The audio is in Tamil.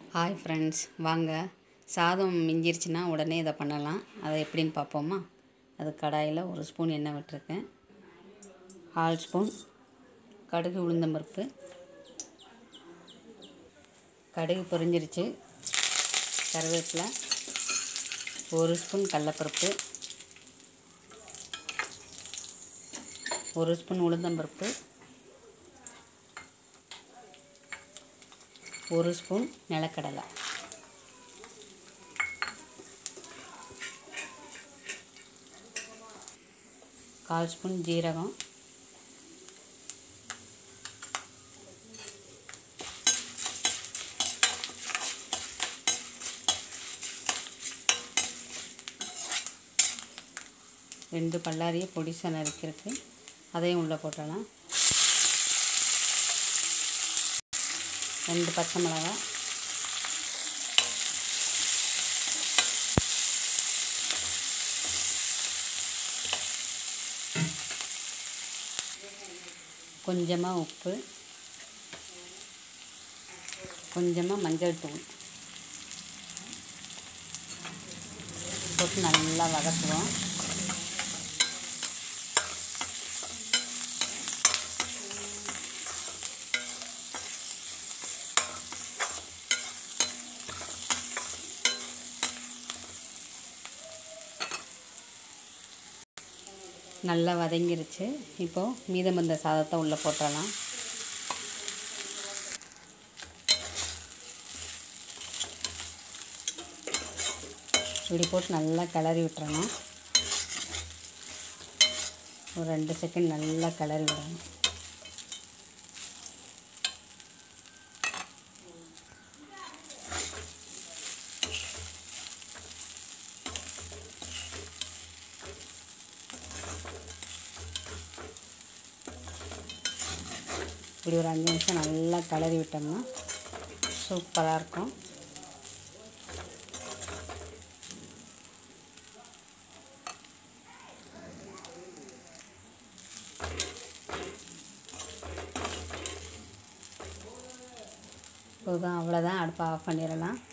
ஹாய் ஃப்ரெண்ட்ஸ் வாங்க சாதம் மிஞ்சிருச்சுன்னா உடனே இதை பண்ணலாம் அதை எப்படின்னு பார்ப்போமா அது கடாயில் ஒரு ஸ்பூன் எண்ணெய் விட்டுருக்கேன் கால் ஸ்பூன் கடுகு உளுந்தம்பருப்பு கடுகு பொரிஞ்சிருச்சு கருவேப்பிலை ஒரு ஸ்பூன் கடலப்பருப்பு ஒரு ஸ்பூன் உளுந்தம்பருப்பு ஒரு ஸ்பூன் நிலக்கடலை கால் ஸ்பூன் ஜீரகம் ரெண்டு பல்லாரியை பொடிசாக நறுக்கிருக்கு அதையும் உள்ளே போட்டலாம் ரெண்டு பச்சை மிளகாய் கொஞ்சமாக உப்பு கொஞ்சமாக மஞ்சள் தூள் போட்டு நல்லா வதக்குவோம் நல்லா வதங்கிருச்சு இப்போது மீதம் வந்த சாதத்தை உள்ளே போட்டுடலாம் இப்படி போட்டு நல்லா கிளறி விட்டுறணும் ஒரு ரெண்டு செகண்ட் நல்லா கிளறி விடணும் இப்படி ஒரு அஞ்சு நிமிஷம் நல்லா கிளறி விட்டோம்னா சூப்பராக இருக்கும் இப்போதான் அவ்வளோதான் அடுப்பை ஆஃப் பண்ணிடலாம்